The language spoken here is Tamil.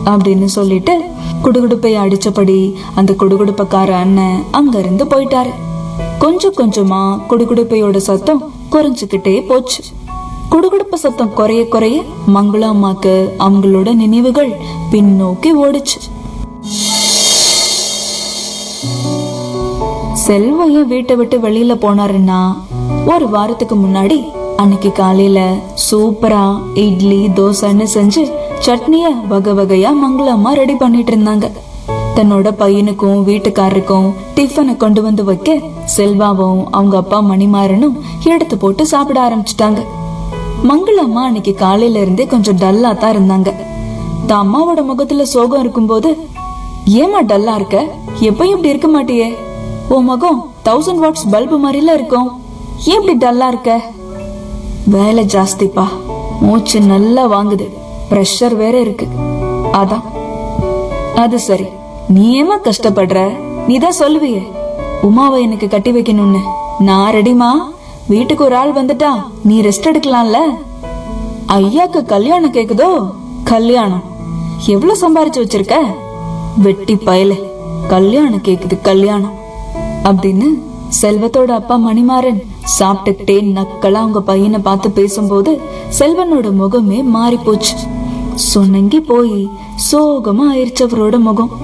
அப்படின்னு சொல்லிட்டு குடுகுடுப்பை அடிச்சபடி அந்த குடுகுடுப்பக்கார அண்ணன் அங்க இருந்து போயிட்டாரு கொஞ்சம் கொஞ்சமா குடுகுடுப்பையோட சத்தம் குறைஞ்சுக்கிட்டே போச்சு குடுகுடுப்பு சத்தம் குறைய குறைய மங்கள அம்மாக்கு அவங்களோட நினைவுகள் பின்னோக்கி ஓடுச்சு செல்வம் ஏன் வீட்டை விட்டு வெளியில போனாருன்னா ஒரு வாரத்துக்கு முன்னாடி அன்னைக்கு காலையில சூப்பரா இட்லி தோசைன்னு செஞ்சு சட்னிய வகை வகையா மங்களம்மா ரெடி பண்ணிட்டு இருந்தாங்க தன்னோட பையனுக்கும் வீட்டுக்காரருக்கும் டிஃபனை கொண்டு வந்து வைக்க செல்வாவும் அவங்க அப்பா மணிமாறனும் எடுத்து போட்டு சாப்பிட ஆரம்பிச்சிட்டாங்க மங்களம்மா அன்னைக்கு காலையில இருந்தே கொஞ்சம் டல்லா தான் இருந்தாங்க தான் அம்மாவோட முகத்துல சோகம் இருக்கும்போது ஏமா டல்லா இருக்க எப்பயும் இப்படி இருக்க மாட்டியே உன் முகம் தௌசண்ட் வாட்ஸ் பல்பு மாதிரில இருக்கும் ஏன் இப்படி டல்லா இருக்க வேலை ஜாஸ்திப்பா மூச்சு நல்லா வாங்குது பிரஷர் வேற இருக்கு அதான் அது சரி நீ ஏமா கஷ்டப்படுற நீ தான் சொல்லுவியே உமாவை எனக்கு கட்டி வைக்கணும்னு நான் ரெடிமா வீட்டுக்கு ஒரு ஆள் வந்துட்டா நீ ரெஸ்ட் எடுக்கலாம்ல ஐயாக்கு கல்யாணம் கேக்குதோ கல்யாணம் எவ்வளவு சம்பாரிச்சு வச்சிருக்க வெட்டி பயலே கல்யாணம் கேக்குது கல்யாணம் அப்படின்னு செல்வத்தோட அப்பா மணிமாறன் சாப்பிட்டுக்கிட்டே நக்கலா அவங்க பையனை பார்த்து பேசும்போது செல்வனோட முகமே மாறி போச்சு சொன்னங்கி போய் சோகமா ஆயிருச்சு அவரோட முகம்